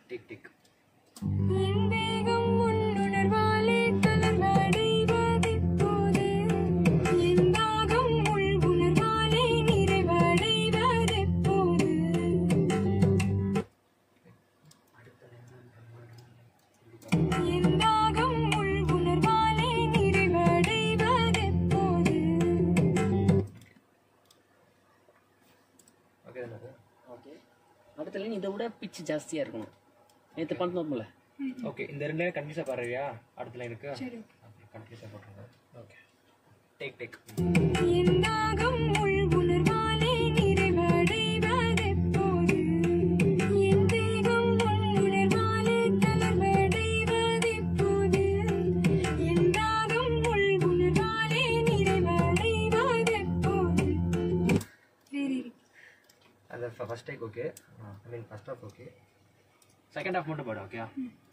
Take take என் தேகம் உன்னுணர்வாலே தளர்வடைவதெப்போது? என் தாகம் உள் உணர்வாலே நிறைவடைவதெப்போது? என் தாகம் உள் உணர்வாலே நிறைவடைவதெப்போது? ஓகே தானே ஓகே அடுத்த லைன் இதை விட பிச்சு ஜாஸ்தியாக இருக்கணும் நேற்று பண்ணோம்ல ஓகே இந்த ரெண்டு லைன் கன்ஃபியூஸாக பாடுறியா அடுத்த லைனுக்கு சரி. கன்ஃபியூஸாக போட்டுருங்க ஓகே டேக் டேக் என் தாகம் உள் உணர்வாலே நிறைவடைவதெப்போது? என் தேகம் உன் உணர்வாலே தளர்வடைவதெப்போது? என் தாகம் உள் உணர்வாலே நிறைவடைவதெப்போது? வேறு இருக்கு. அந்த first take okay I mean first half okay second half மட்டும் பாடு ஓகே